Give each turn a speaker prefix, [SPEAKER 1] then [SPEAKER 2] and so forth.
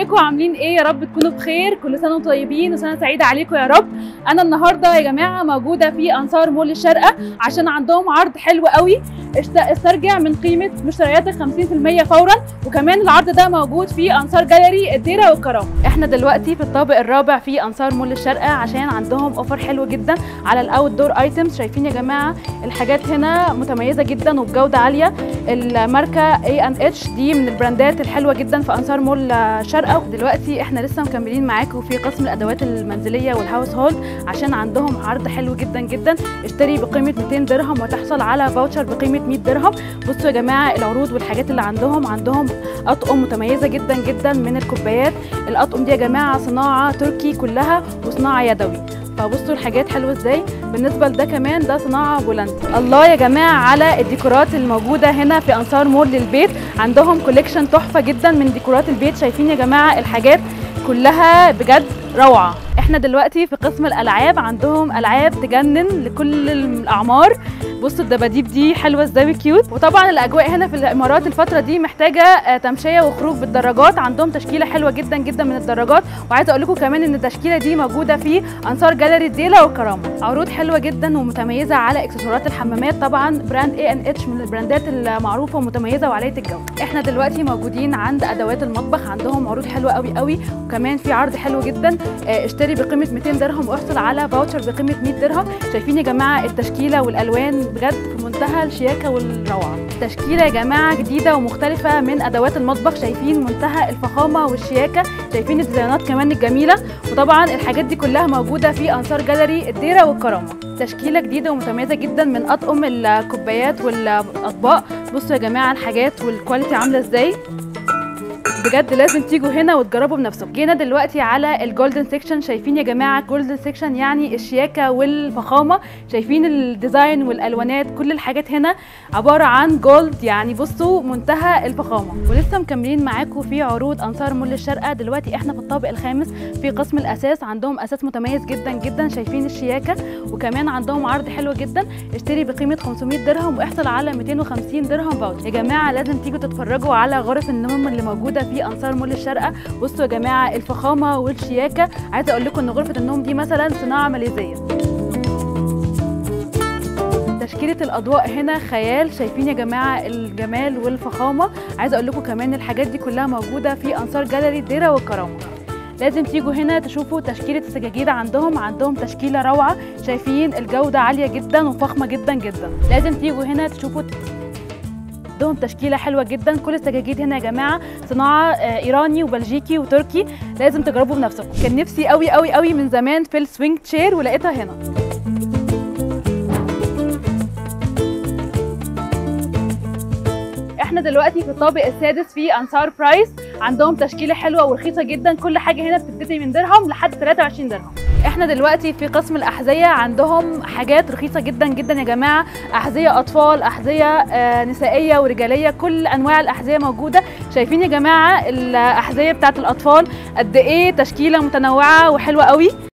[SPEAKER 1] ازيكم عاملين ايه يا رب تكونوا بخير كل سنه وانتم طيبين وسنه سعيده عليكم يا رب انا النهارده يا جماعه موجوده في انصار مول الشارقه عشان عندهم عرض حلو قوي اشت- استرجع من قيمه مشترياتك 50% فورا وكمان العرض ده موجود في انصار جاليري الديره والكرم احنا دلوقتي في الطابق الرابع في انصار مول الشارقه عشان عندهم اوفر حلو جدا على الاوت دور ايتمز شايفين يا جماعه الحاجات هنا متميزه جدا وبجوده عاليه الماركه اي ان اتش دي من البراندات الحلوه جدا في انصار مول شارقه دلوقتي احنا لسه مكملين معاكم في قسم الادوات المنزليه والهاوس هولد عشان عندهم عرض حلو جدا جدا اشتري بقيمه 200 درهم وتحصل على فاوتشر بقيمه 100 درهم بصوا يا جماعه العروض والحاجات اللي عندهم عندهم اطقم متميزه جدا جدا من الكوبايات الاطقم دي يا جماعه صناعه تركي كلها وصناعه يدوي فبصوا الحاجات حلوه ازاي بالنسبه لده كمان ده صناعه بولندي الله يا جماعه على الديكورات الموجوده هنا في انصار مول للبيت عندهم كوليكشن تحفه جدا من ديكورات البيت شايفين يا جماعه الحاجات كلها بجد روعه احنا دلوقتي في قسم الالعاب عندهم العاب تجنن لكل الاعمار بصوا الدباديب دي حلوه ازاي كيوت وطبعا الاجواء هنا في الامارات الفتره دي محتاجه آه، تمشيه وخروج بالدراجات عندهم تشكيله حلوه جدا جدا من الدراجات وعايزه اقول لكم كمان ان التشكيله دي موجوده في انصار جاليري الديله والكرامه عروض حلوه جدا ومتميزه على اكسسوارات الحمامات طبعا براند اي ان اتش من البراندات المعروفه ومتميزه وعاليه الجوده احنا دلوقتي موجودين عند ادوات المطبخ عندهم عروض حلوه قوي قوي وكمان في عرض حلو جدا آه، اشتري بقيمه 200 درهم واحصل على فاوتشر بقيمه 100 درهم شايفين يا جماعه التشكيله والالوان بجد في منتهى الشياكه والروعه تشكيله يا جماعه جديده ومختلفه من ادوات المطبخ شايفين منتهى الفخامه والشياكه شايفين الديزاينات كمان الجميله وطبعا الحاجات دي كلها موجوده في انصار جاليري الديره والكرامه تشكيله جديده ومتميزه جدا من اطقم الكوبايات والاطباق بصوا يا جماعه الحاجات والكواليتي عامله ازاي بجد لازم تيجوا هنا وتجربوا بنفسكم جينا دلوقتي على الجولدن سيكشن شايفين يا جماعه الجولدن سيكشن يعني الشياكه والفخامه شايفين الديزاين والالوانات كل الحاجات هنا عباره عن جولد يعني بصوا منتهى الفخامه ولسه مكملين معاكم في عروض انصار مول الشارقه دلوقتي احنا في الطابق الخامس في قسم الاساس عندهم اساس متميز جدا جدا شايفين الشياكه وكمان عندهم عرض حلو جدا اشتري بقيمه 500 درهم واحصل على 250 درهم فاوتش يا جماعه لازم تيجوا تتفرجوا على غرف النوم اللي موجوده في انصار مول الشارقه بصوا يا جماعه الفخامه والشياكه عايزه اقول لكم ان غرفه النوم دي مثلا صناعه ماليزيه تشكيلة الأضواء هنا خيال شايفين يا جماعة الجمال والفخامة عايزة أقول لكم كمان الحاجات دي كلها موجودة في أنصار جاليري الديرة والكرامة لازم تيجوا هنا تشوفوا تشكيلة السجاجيد عندهم عندهم تشكيلة روعة شايفين الجودة عالية جدا وفخمة جدا جدا لازم تيجوا هنا تشوفوا عندهم تشكيله حلوه جدا كل السجاجيد هنا يا جماعه صناعه آه، ايراني وبلجيكي وتركي لازم تجربوا بنفسكم كان نفسي قوي قوي قوي من زمان في السوينج تشير ولقيتها هنا احنا دلوقتي في الطابق السادس في انصار برايس عندهم تشكيله حلوه ورخيصه جدا كل حاجه هنا بتبتدي من درهم لحد 23 درهم احنا دلوقتي في قسم الاحذيه عندهم حاجات رخيصه جدا جدا يا جماعه احذيه اطفال احذيه آه، نسائيه ورجاليه كل انواع الاحذيه موجوده شايفين يا جماعه الاحذيه بتاعت الاطفال قد ايه تشكيله متنوعه وحلوه قوي